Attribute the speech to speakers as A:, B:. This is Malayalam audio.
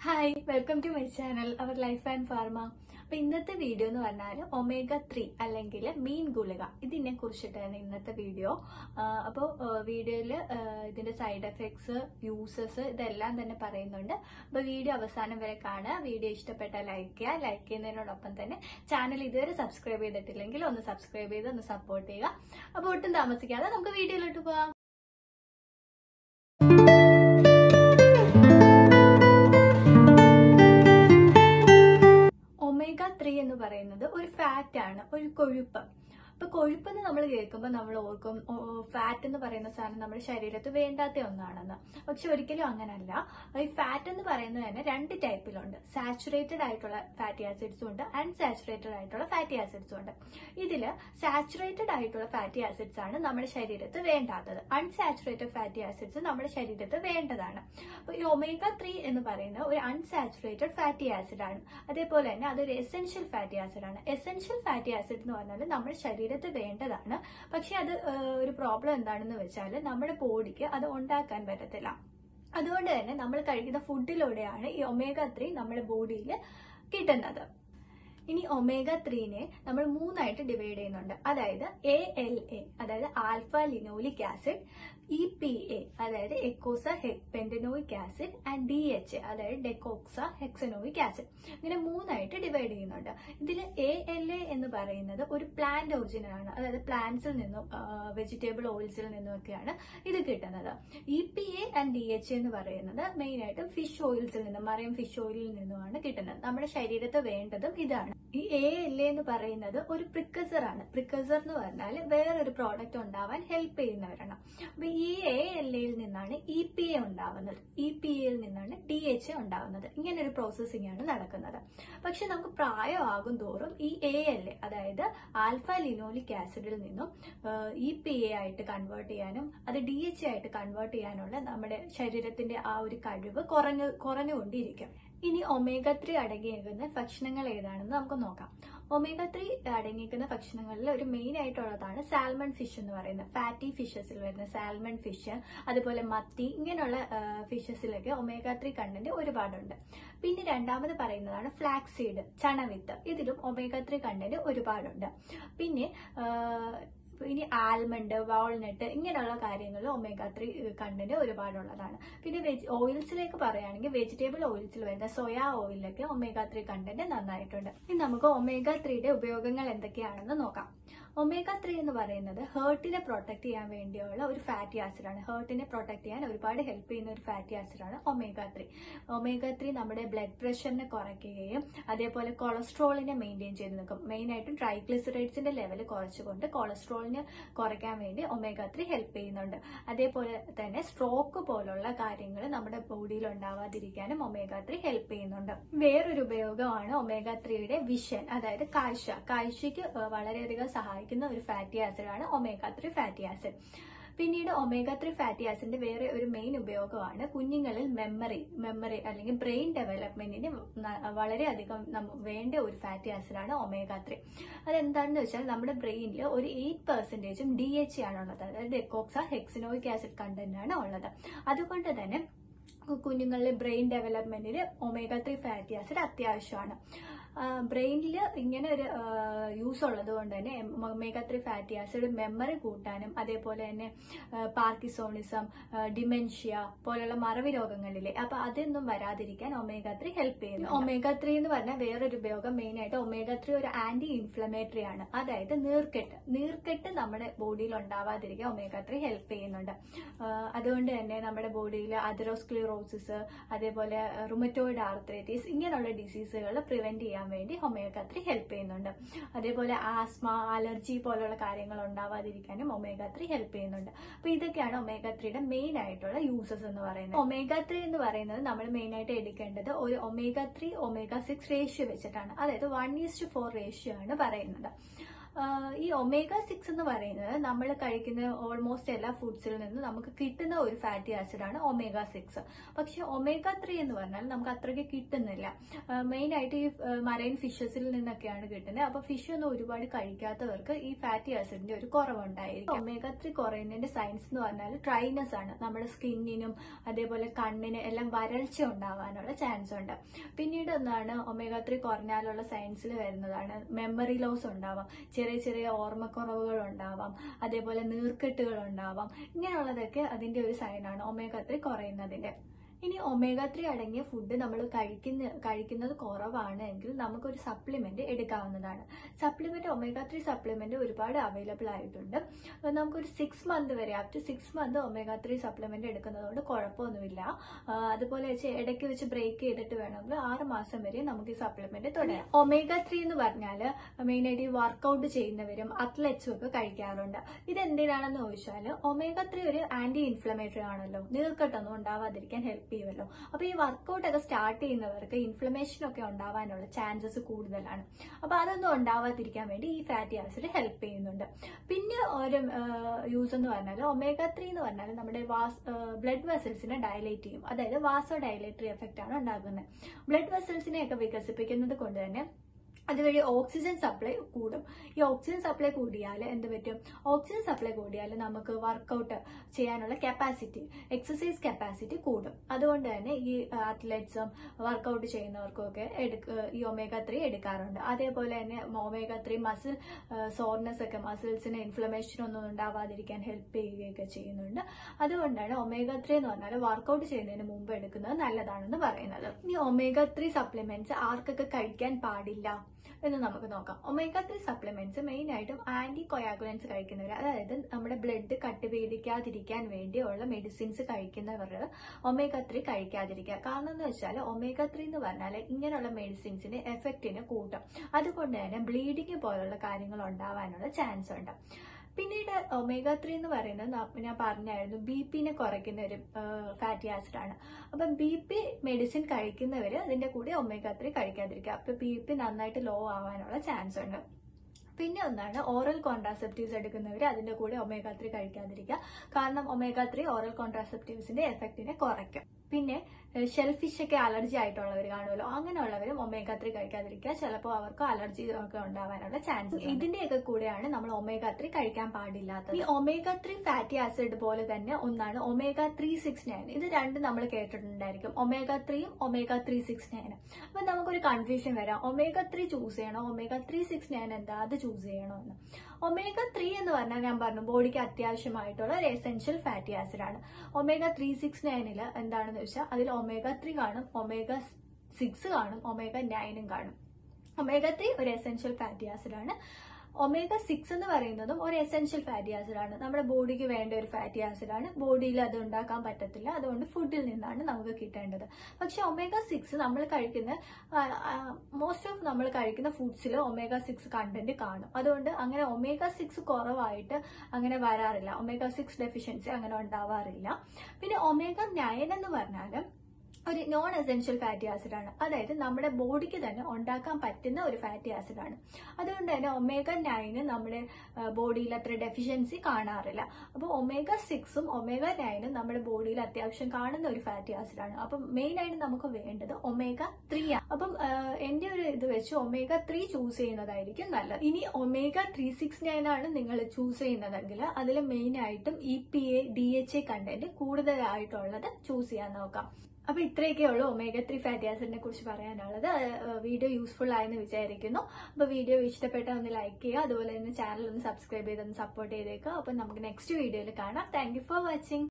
A: hi welcome to my channel our life and pharma അപ്പൊ ഇന്നത്തെ വീഡിയോ എന്ന് പറഞ്ഞാൽ ഒമേഗ ത്രീ അല്ലെങ്കിൽ മീൻ ഗുളിക ഇതിനെ കുറിച്ചിട്ടാണ് ഇന്നത്തെ വീഡിയോ അപ്പോൾ വീഡിയോയിൽ ഇതിന്റെ സൈഡ് എഫക്ട്സ് യൂസസ് ഇതെല്ലാം തന്നെ പറയുന്നുണ്ട് അപ്പോൾ വീഡിയോ അവസാനം വരെ കാണുക വീഡിയോ ഇഷ്ടപ്പെട്ടാൽ ലൈക്ക് ചെയ്യുക ലൈക്ക് ചെയ്യുന്നതിനോടൊപ്പം തന്നെ ചാനൽ ഇതുവരെ സബ്സ്ക്രൈബ് ചെയ്തിട്ടില്ലെങ്കിൽ ഒന്ന് സബ്സ്ക്രൈബ് ചെയ്ത് ഒന്ന് സപ്പോർട്ട് ചെയ്യുക അപ്പോൾ ഒട്ടും താമസിക്കാതെ നമുക്ക് വീഡിയോയിലോട്ട് പോകാം ഒമേഗ ത്രീ എന്ന് പറയുന്നത് ഒരു ഫാറ്റ് ആണ് ഒരു കൊഴുപ്പ് അപ്പൊ കൊഴുപ്പ് എന്ന് നമ്മൾ കേൾക്കുമ്പോൾ നമ്മൾ ഓർക്കും ഫാറ്റ് എന്ന് പറയുന്ന സാധനം നമ്മുടെ ശരീരത്ത് വേണ്ടാത്ത ഒന്നാണെന്ന് പക്ഷെ ഒരിക്കലും അങ്ങനല്ല ഈ ഫാറ്റ് എന്ന് പറയുന്നത് തന്നെ രണ്ട് ടൈപ്പിലുണ്ട് സാച്ചുറേറ്റഡ് ആയിട്ടുള്ള ഫാറ്റി ആസിഡ്സും ഉണ്ട് അൺസാച്ചുറേറ്റഡ് ആയിട്ടുള്ള ഫാറ്റി ആസിഡ്സും ഉണ്ട് ഇതിൽ സാച്ചുറേറ്റഡ് ആയിട്ടുള്ള ഫാറ്റി ആസിഡ്സ് ആണ് നമ്മുടെ ശരീരത്ത് വേണ്ടാത്തത് അൺസാച്ചുറേറ്റഡ് ഫാറ്റി ആസിഡ്സ് നമ്മുടെ ശരീരത്ത് വേണ്ടതാണ് അപ്പൊ ഈ ഒമേഗ ത്രീ എന്ന് പറയുന്നത് ഒരു അൺസാച്ചുറേറ്റഡ് ഫാറ്റി ആസിഡ് ആണ് അതേപോലെ തന്നെ അതൊരു എസെൻഷ്യൽ ഫാറ്റി ആസിഡ് ആണ് എസെൻഷ്യൽ ഫാറ്റി ആസിഡ് എന്ന് പറഞ്ഞാൽ നമ്മുടെ ശരീരത്ത് വേണ്ടതാണ് പക്ഷെ അത് ഏഹ്, ഒരു പ്രോബ്ലം എന്താണെന്ന് വെച്ചാൽ നമ്മുടെ ബോഡിക്ക് അത് ഉണ്ടാക്കാൻ പറ്റത്തില്ല അതുകൊണ്ട് തന്നെ നമ്മൾ കഴിക്കുന്ന ഫുഡിലൂടെയാണ് ഈ ഒമേഗ ത്രീ നമ്മുടെ ബോഡിയിൽ കിട്ടുന്നത് ഇനി ഒമേഗ ത്രീനെ നമ്മൾ മൂന്നായിട്ട് ഡിവൈഡ് ചെയ്യുന്നുണ്ട് അതായത് എ എൽ എ അതായത് alpha linoleic acid E P A അതായത് eicosapentaenoic acid and D H A അതായത് ഡെക്കോക്സ ഹെക്സനോയിക് ആസിഡ് ഇങ്ങനെ മൂന്നായിട്ട് ഡിവൈഡ് ചെയ്യുന്നുണ്ട് ഇതിൽ എ എൽ എ എന്ന് പറയുന്നത് ഒരു പ്ലാന്റ് ഒറിജിനൽ ആണ് അതായത് പ്ലാന്റ്സിൽ നിന്നും വെജിറ്റബിൾ ഓയിൽസിൽ നിന്നുമൊക്കെയാണ് ഇത് കിട്ടുന്നത് E P A and D H എന്ന് പറയുന്നത് മെയിൻ ആയിട്ടും ഫിഷ് ഓയിൽസിൽ നിന്നും മറിയം ഫിഷ് ഓയിലിൽ നിന്നുമാണ് കിട്ടുന്നത് നമ്മുടെ ശരീരത്ത് വേണ്ടതും ഇതാണ് ഈ എ എൽ എ എന്ന് പറയുന്നത് ഒരു പ്രിക്കസർ ആണ് പ്രിക്കസർ എന്ന് പറഞ്ഞാൽ വേറൊരു പ്രോഡക്റ്റ് ഉണ്ടാവാൻ ഹെൽപ്പ് ചെയ്യുന്നവരാണ് അപ്പൊ ഈ എ എൽ എയിൽ നിന്നാണ് ഇ പി എ ഉണ്ടാവുന്നത് ഇ പി എയിൽ നിന്നാണ് ഡി എച്ച് എ ഉണ്ടാവുന്നത് ഇങ്ങനെ ഒരു പ്രോസസ്സിംഗ് ആണ് നടക്കുന്നത് പക്ഷെ നമുക്ക് പ്രായമാകും തോറും ഈ എ എൽ എ അതായത് ആൽഫ ലിനോലിക് ആസിഡിൽ നിന്നും ഇ പി എ ആയിട്ട് കൺവേർട്ട് ചെയ്യാനും അത് ഡി എച്ച് എ ആയിട്ട് കൺവേർട്ട് ചെയ്യാനുള്ള നമ്മുടെ ശരീരത്തിന്റെ ആ ഒരു കഴിവ് കുറഞ്ഞു കുറഞ്ഞുകൊണ്ടിരിക്കും ഇനി ഒമേഗ ത്രീ അടങ്ങിയിരിക്കുന്ന ഭക്ഷണങ്ങൾ ഏതാണെന്ന് നമുക്ക് നോക്കാം ഒമേഗ ത്രീ അടങ്ങിയിരിക്കുന്ന ഭക്ഷണങ്ങളിൽ ഒരു മെയിൻ ആയിട്ടുള്ളതാണ് സാൽമൺ ഫിഷ് എന്ന് പറയുന്നത് ഫാറ്റി ഫിഷസിൽ വരുന്ന സാൽമൺ ഫിഷ് അതുപോലെ മത്തി ഇങ്ങനെയുള്ള ഫിഷസിലൊക്കെ ഒമേഗ ത്രീ കണ്ടന്റ് ഒരുപാടുണ്ട് പിന്നെ രണ്ടാമത് പറയുന്നതാണ് ഫ്ലാക്സ് സീഡ് ചണവിത്ത് ഇതിലും ഒമേഗ ത്രീ കണ്ടന്റ് ഒരുപാടുണ്ട് പിന്നെ ആ, ഇനി ആൽമണ്ട് വാൾനട്ട് ഇങ്ങനെയുള്ള കാര്യങ്ങളിൽ ഒമേഗ ത്രീ കണ്ടന്റ് ഒരുപാടുള്ളതാണ് പിന്നെ വെജ് ഓയിൽസിലേക്ക് പറയുകയാണെങ്കിൽ വെജിറ്റബിൾ ഓയിൽസിൽ വരുന്ന സോയാ ഓയിലൊക്കെ ഒമേഗ ത്രീ കണ്ടന്റ് നന്നായിട്ടുണ്ട് ഇനി നമുക്ക് ഒമേഗ ത്രീയുടെ ഉപയോഗങ്ങൾ എന്തൊക്കെയാണെന്ന് നോക്കാം ഒമേഗ ത്രീ എന്ന് പറയുന്നത് ഹേർട്ടിനെ പ്രൊട്ടക്ട് ചെയ്യാൻ വേണ്ടിയുള്ള ഒരു ഫാറ്റി ആസിഡാണ് ഹേർട്ടിനെ പ്രൊട്ടക്ട് ചെയ്യാൻ ഒരുപാട് ഹെൽപ്പ് ചെയ്യുന്ന ഒരു ഫാറ്റി ആസിഡാണ് ഒമേഗ ത്രീ ഒമേഗ ത്രീ നമ്മുടെ ബ്ലഡ് പ്രഷറിനെ കുറയ്ക്കുകയും അതേപോലെ കൊളസ്ട്രോളിനെ മെയിൻറ്റെയിൻ ചെയ്ത് നിൽക്കും മെയിനായിട്ടും ട്രൈഗ്ലിസറൈഡ്സിന്റെ ലെവൽ കുറച്ചുകൊണ്ട് കൊളസ്ട്രോളിന് കുറയ്ക്കാൻ വേണ്ടി ഒമേഗ ത്രീ ഹെൽപ്പ് ചെയ്യുന്നുണ്ട് അതേപോലെ തന്നെ സ്ട്രോക്ക് പോലുള്ള കാര്യങ്ങൾ നമ്മുടെ ബോഡിയിൽ ഉണ്ടാവാതിരിക്കാനും ഒമേഗ ത്രീ ഹെൽപ്പ് ചെയ്യുന്നുണ്ട് വേറൊരു ഉപയോഗമാണ് ഒമേഗ ത്രീയുടെ വിഷൻ അതായത് കാഴ്ച കാഴ്ചയ്ക്ക് ഏഹ്, വളരെയധികം സഹായിക്കുന്ന ഒരു ഫാറ്റി ആസിഡാണ് ഒമേഗ ത്രീ ഫാറ്റി ആസിഡ് പിന്നീട് ഒമേഗ ത്രീ ഫാറ്റി ആസിഡിന്റെ വേറെ ഒരു മെയിൻ ഉപയോഗമാണ് കുഞ്ഞുങ്ങളിൽ മെമ്മറി മെമ്മറി അല്ലെങ്കിൽ ബ്രെയിൻ ഡെവലപ്മെന്റിന് ന- വളരെയധികം നമ്മ- വേണ്ട ഒരു ഫാറ്റി ആസിഡാണ് ഒമേഗ ത്രീ അതെന്താണെന്ന് വെച്ചാൽ നമ്മുടെ ബ്രെയിനിൽ ഒരു എയ്റ്റ് പെർസെന്റേജും ഡി എച്ച് ആണുള്ളത് അതായത് ഡെക്കോക്സ ഹെക്സിനോയിക് ആസിഡ് കണ്ടന്റ് ആണ് ഉള്ളത് അതുകൊണ്ട് തന്നെ കുഞ്ഞുങ്ങളിലെ ബ്രെയിൻ ഡെവലപ്മെന്റിന് ഒമേഗ ത്രീ ഫാറ്റി ആസിഡ് അത്യാവശ്യമാണ് ബ്രെയിനിൽ ഇങ്ങനെ ഒരു യൂസ് ഉള്ളത് കൊണ്ട് തന്നെ omega three fatty acid memory കൂട്ടാനും അതേപോലെ തന്നെ പാർക്കിസോണിസം ഡിമെൻഷ്യ പോലുള്ള മറവി രോഗങ്ങളിലെ അപ്പൊ അതൊന്നും വരാതിരിക്കാൻ ഒമേഗ ത്രീ ഹെൽപ്പ് ചെയ്യുന്നു ഒമേഗ ത്രീ എന്ന് പറഞ്ഞാൽ വേറൊരു ഉപയോഗം മെയിൻ ആയിട്ട് ഒമേഗ ത്രീ ഒരു ആന്റി ഇൻഫ്ലമേറ്ററി ആണ് അതായത് നീർക്കെട്ട് നീർക്കെട്ട് നമ്മുടെ ബോഡിയിൽ ഉണ്ടാവാതിരിക്കാൻ ഒമേഗ ത്രീ ഹെൽപ്പ് ചെയ്യുന്നുണ്ട് ആ, അതുകൊണ്ട് തന്നെ നമ്മുടെ ബോഡിയിൽ അതിറോസ്ക്ലിറോസിസ് അതേപോലെ റുമറ്റോയിഡ് ആർത്രൈറ്റിസ് ഇങ്ങനെയുള്ള ഡിസീസുകൾ പ്രിവെന്റ് ചെയ്യാൻ വേണ്ടി ഒമേഗ ത്രീ ഹെൽപ്പ് ചെയ്യുന്നുണ്ട് അതേപോലെ ആസ്മ അലർജി പോലുള്ള കാര്യങ്ങൾ ഉണ്ടാവാതിരിക്കാനും ഒമേഗ ത്രീ ഹെൽപ്പ് ചെയ്യുന്നുണ്ട് അപ്പൊ ഇതൊക്കെയാണ് ഒമേഗ ത്രീയുടെ മെയിൻ ആയിട്ടുള്ള യൂസസ് എന്ന് പറയുന്നത് ഒമേഗ ത്രീ എന്ന് പറയുന്നത് നമ്മൾ മെയിൻ ആയിട്ട് എടുക്കേണ്ടത് ഒരു omega three omega six ratio വെച്ചിട്ടാണ് അതായത് വൺ ഈസ്റ്റ് ഫോർ റേഷ്യോ ആണ് പറയുന്നത് ഈ ഒമേഗ സിക്സ് എന്ന് പറയുന്നത് നമ്മൾ കഴിക്കുന്ന ഓൾമോസ്റ്റ് എല്ലാ ഫുഡ്സിൽ നിന്ന് നമുക്ക് കിട്ടുന്ന ഒരു ഫാറ്റി ആസിഡാണ് ഒമേഗ സിക്സ് പക്ഷെ ഒമേഗ ത്രീ എന്ന് പറഞ്ഞാൽ നമുക്ക് അത്രയ്ക്ക് കിട്ടുന്നില്ല മെയിൻ ആയിട്ട് ഈ മറൈൻ ഫിഷസിൽ നിന്നൊക്കെയാണ് കിട്ടുന്നത് അപ്പൊ ഫിഷ് ഒന്നും ഒരുപാട് കഴിക്കാത്തവർക്ക് ഈ ഫാറ്റി ആസിഡിന്റെ ഒരു കുറവുണ്ടായിരിക്കും ഒമേഗ ത്രീ കുറയുന്നതിന്റെ സയൻസ് എന്ന് പറഞ്ഞാൽ ഡ്രൈനെസ് ആണ് നമ്മുടെ സ്കിന്നിനും അതേപോലെ കണ്ണിന് എല്ലാം വരൾച്ച ഉണ്ടാവാനുള്ള ചാൻസ് ഉണ്ട് പിന്നീട് ഒന്നാണ് ഒമേഗ ത്രീ കുറഞ്ഞാലുള്ള സയൻസിൽ വരുന്നതാണ് മെമ്മറി ലോസ് ഉണ്ടാവാം ചെറിയ ചെറിയ ഓർമ്മക്കുറവുകൾ ഉണ്ടാവാം അതേപോലെ നീർക്കെട്ടുകൾ ഉണ്ടാവാം ഇങ്ങനെയുള്ളതൊക്കെ അതിന്റെ ഒരു സൈനാണ് ഒമേഗ ത്രീ കുറയുന്നതിന്റെ ഇനി ഒമേഗ ത്രീ അടങ്ങിയ ഫുഡ് നമ്മൾ കഴിക്കുന്ന കഴിക്കുന്നത് കുറവാണ് എങ്കിൽ നമുക്കൊരു സപ്ലിമെന്റ് എടുക്കാവുന്നതാണ് സപ്ലിമെന്റ് ഒമേഗ ത്രീ സപ്ലിമെന്റ് ഒരുപാട് അവൈലബിൾ ആയിട്ടുണ്ട് അഹ് നമുക്കൊരു സിക്സ് മന്ത് വരെ up to six month omega three supplement എടുക്കുന്നതുകൊണ്ട് കുഴപ്പമൊന്നുമില്ല ആഹ് അതുപോലെ വെച്ച് ഇടയ്ക്ക് വെച്ച് ബ്രേക്ക് ചെയ്തിട്ട് വേണമെങ്കിൽ ആറ് മാസം വരെ നമുക്ക് ഈ സപ്ലിമെന്റ് തുടരാം ഒമേഗ ത്രീ എന്ന് പറഞ്ഞാൽ മെയിനായിട്ട് ഈ വർക്കൗട്ട് ചെയ്യുന്നവരും അത്ലറ്റ്സും ഒക്കെ കഴിക്കാറുണ്ട് ഇത് എന്തിനാണെന്ന് ചോദിച്ചാൽ ഒമേഗ ത്രീ ഒരു ആന്റി ഇൻഫ്ലമേറ്ററി ആണല്ലോ നീർക്കെട്ടൊന്നും ഉണ്ടാവാതിരിക്കാൻ ഹെൽപ്പ് ചെയ്യുമല്ലോ അപ്പൊ ഈ വർക്കൗട്ട് ഒക്കെ സ്റ്റാർട്ട് ചെയ്യുന്നവർക്ക് ഇൻഫ്ലമേഷൻ ഒക്കെ ഉണ്ടാവാനുള്ള ചാൻസസ് കൂടുതലാണ് അപ്പൊ അതൊന്നും ഉണ്ടാവാതിരിക്കാൻ വേണ്ടി ഈ ഫാറ്റി ആസിഡ് ഹെൽപ്പ് ചെയ്യുന്നുണ്ട് പിന്നെ ഒരു യൂസ് എന്ന് പറഞ്ഞാൽ ഒമേഗ ത്രീ എന്ന് പറഞ്ഞാൽ നമ്മുടെ ബ്ലഡ് വെസൽസിനെ ഡയലേറ്റ് ചെയ്യും അതായത് വാസോ ഡയലേറ്ററി എഫക്റ്റ് ആണ് ഉണ്ടാക്കുന്നത് ബ്ലഡ് വെസൽസിനെ ഒക്കെ വികസിപ്പിക്കുന്നത് കൊണ്ട് തന്നെ അതുവഴി ഓക്സിജൻ സപ്ലൈ കൂടും ഈ ഓക്സിജൻ സപ്ലൈ കൂടിയാൽ എന്ത് പറ്റും ഓക്സിജൻ സപ്ലൈ കൂടിയാൽ നമുക്ക് വർക്കൗട്ട് ചെയ്യാനുള്ള കപ്പാസിറ്റി എക്സസൈസ് കപ്പാസിറ്റി കൂടും അതുകൊണ്ട് തന്നെ ഈ അത്ലറ്റ്സും വർക്കൗട്ട് ചെയ്യുന്നവർക്കും ഒക്കെ എടുക്ക ഈ ഒമേഗ ത്രീ എടുക്കാറുണ്ട് അതേപോലെ തന്നെ ഒമേഗ ത്രീ മസിൽ സോർനെസ് ഒക്കെ മസിൽസിന് ഇൻഫ്ലമേഷൻ ഒന്നും ഉണ്ടാവാതിരിക്കാൻ ഹെൽപ്പ് ചെയ്യുകയൊക്കെ ചെയ്യുന്നുണ്ട് അതുകൊണ്ടാണ് ഒമേഗ ത്രീ എന്ന് പറഞ്ഞാൽ വർക്കൗട്ട് ചെയ്യുന്നതിന് മുമ്പ് എടുക്കുന്നത് നല്ലതാണെന്ന് പറയുന്നത് ഇനി ഒമേഗ ത്രീ സപ്ലിമെന്റ്സ് ആർക്കൊക്കെ കഴിക്കാൻ പാടില്ല എന്ന് നമുക്ക് നോക്കാം ഒമേഗ ത്രീ സപ്ലിമെന്റ്സ് മെയിൻ ആയിട്ടും ആന്റി കൊയാഗുലൻസ് കഴിക്കുന്നവർ അതായത് നമ്മുടെ ബ്ലഡ് കട്ടുപീടിക്കാതിരിക്കാൻ വേണ്ടിയുള്ള മെഡിസിൻസ് കഴിക്കുന്നവർ ഒമേഗ ത്രീ കഴിക്കാതിരിക്കുക കാരണം എന്ന് വെച്ചാൽ ഒമേഗ ത്രീ എന്ന് പറഞ്ഞാൽ ഇങ്ങനെയുള്ള മെഡിസിൻസിന് എഫക്റ്റിന് കൂട്ടും അതുകൊണ്ട് തന്നെ ബ്ലീഡിങ് പോലുള്ള കാര്യങ്ങൾ ഉണ്ടാവാനുള്ള ചാൻസ് ഉണ്ട് പിന്നീട് ഒമേഗ ത്രീ എന്ന് പറയുന്നത് ന- ഞാൻ പറഞ്ഞായിരുന്നു ബി പിനെ കുറയ്ക്കുന്ന ഒരു ഫാറ്റി ആസിഡ് ആണ് അപ്പം ബി പി മെഡിസിൻ കഴിക്കുന്നവർ അതിന്റെ കൂടെ ഒമേഗ ത്രീ കഴിക്കാതിരിക്കുക അപ്പൊ ബി പി നന്നായിട്ട് ലോ ആവാനുള്ള ചാൻസ് ഉണ്ട് പിന്നെ ഒന്നാണ് ഓറൽ കോൺട്രാസെപ്റ്റീവ്സ് എടുക്കുന്നവർ അതിന്റെ കൂടെ ഒമേഗ ത്രീ കഴിക്കാതിരിക്കുക കാരണം ഒമേഗ ത്രീ ഓറൽ കോൺട്രാസെപ്റ്റീവ്സിന്റെ എഫക്റ്റിനെ കുറയ്ക്കും പിന്നെ ഷെൽഫിഷ് ഒക്കെ അലർജി ആയിട്ടുള്ളവർ കാണുമല്ലോ അങ്ങനെയുള്ളവരും ഒമേഗ ത്രീ കഴിക്കാതിരിക്കുക ചിലപ്പോൾ അവർക്ക് അലർജി ഒക്കെ ഉണ്ടാവാനുള്ള ചാൻസ് ഇതിന്റെയൊക്കെ കൂടെയാണ് നമ്മൾ ഒമേഗ ത്രീ കഴിക്കാൻ പാടില്ലാത്തത് ഈ ഒമേഗ ത്രീ ഫാറ്റി ആസിഡ് പോലെ തന്നെ ഒന്നാണ് ഒമേഗ ത്രീ സിക്സ് നയൻ ഇത് രണ്ടും നമ്മൾ കേട്ടിട്ടുണ്ടായിരിക്കും ഒമേഗ ത്രീയും ഒമേഗ ത്രീ സിക്സ് നയനും അപ്പൊ നമുക്കൊരു കൺഫ്യൂഷൻ വരാം ഒമേഗ ത്രീ ചൂസ് ചെയ്യണോ ഒമേഗ ത്രീ സിക്സ് നയൻ എന്താ അത് ചൂസ് ചെയ്യണോ എന്ന് ഒമേഗ ത്രീ എന്ന് പറഞ്ഞാൽ ഞാൻ പറഞ്ഞു ബോഡിക്ക് അത്യാവശ്യമായിട്ടുള്ള ഒരു എസെൻഷ്യൽ ഫാറ്റി ആസിഡ് ആണ് ഒമേഗ ത്രീ സിക്സ് നയനിൽ എന്താണെന്ന് വെച്ചാൽ അതിൽ ഒമേഗ ത്രീ കാണും ഒമേഗ സിക്സ് കാണും ഒമേഗ നയനും കാണും ഒമേഗ ത്രീ ഒരു എസെൻഷ്യൽ ഫാറ്റി ആസിഡ് ആണ് ഒമേഗ സിക്സ് എന്ന് പറയുന്നതും ഒരു എസെൻഷ്യൽ ഫാറ്റി ആസിഡ് ആണ് നമ്മുടെ ബോഡിക്ക് വേണ്ട ഒരു ഫാറ്റി ആസിഡ് ആണ് ബോഡിയിൽ അത് ഉണ്ടാക്കാൻ പറ്റത്തില്ല അതുകൊണ്ട് ഫുഡിൽ നിന്നാണ് നമുക്ക് കിട്ടേണ്ടത് പക്ഷെ ഒമേഗ സിക്സ് നമ്മൾ കഴിക്കുന്ന മോസ്റ്റ് ഓഫ് നമ്മൾ കഴിക്കുന്ന ഫുഡ്സിൽ ഒമേഗ സിക്സ് കണ്ടന്റ് കാണും അതുകൊണ്ട് അങ്ങനെ ഒമേഗ സിക്സ് കുറവായിട്ട് അങ്ങനെ വരാറില്ല ഒമേഗ സിക്സ് ഡെഫിഷ്യൻസി അങ്ങനെ ഉണ്ടാവാറില്ല പിന്നെ ഒമേഗ നയൻ എന്ന് പറഞ്ഞാൽ ഒരു നോൺ എസെൻഷ്യൽ ഫാറ്റി ആസിഡ് ആണ് അതായത് നമ്മുടെ ബോഡിക്ക് തന്നെ ഉണ്ടാക്കാൻ പറ്റുന്ന ഒരു ഫാറ്റി ആസിഡ് ആണ് അതുകൊണ്ട് തന്നെ ഒമേഗ നയന് നമ്മുടെ ബോഡിയിൽ അത്ര ഡെഫിഷ്യൻസി കാണാറില്ല അപ്പോൾ ഒമേഗ സിക്സും ഒമേഗ നയനും നമ്മുടെ ബോഡിയിൽ അത്യാവശ്യം കാണുന്ന ഒരു ഫാറ്റി ആസിഡ് ആണ് അപ്പം മെയിൻ ആയിട്ട് നമുക്ക് വേണ്ടത് ഒമേഗ ത്രീ ആണ് അപ്പം ആ, എന്റെ ഒരു ഇത് വെച്ച് ഒമേഗ ത്രീ ചൂസ് ചെയ്യുന്നതായിരിക്കും നല്ലത് ഇനി ഒമേഗ ത്രീ സിക്സ് നയൻ ആണ് നിങ്ങൾ ചൂസ് ചെയ്യുന്നതെങ്കിൽ അതിൽ മെയിൻ ആയിട്ടും E P A D H A content കൂടുതലായിട്ടുള്ളത് ചൂസ് ചെയ്യാൻ നോക്കാം അപ്പൊ ഇത്രയൊക്കെ ഉള്ളൂ ഒമേഗ ത്രീ ഫാറ്റി ആസിഡിനെ കുറിച്ച് പറയാനുള്ളത് വീഡിയോ യൂസ്ഫുൾ ആയെന്ന് വിചാരിക്കുന്നു അപ്പൊ വീഡിയോ ഇഷ്ടപ്പെട്ട ഒന്ന് ലൈക്ക് ചെയ്യുക അതുപോലെ തന്നെ ചാനൽ ഒന്ന് സബ്സ്ക്രൈബ് ചെയ്തൊന്ന് സപ്പോർട്ട് ചെയ്തേക്കുക അപ്പൊ നമുക്ക് നെക്സ്റ്റ് വീഡിയോയിൽ കാണാം താങ്ക് യു ഫോർ വാച്ചിങ്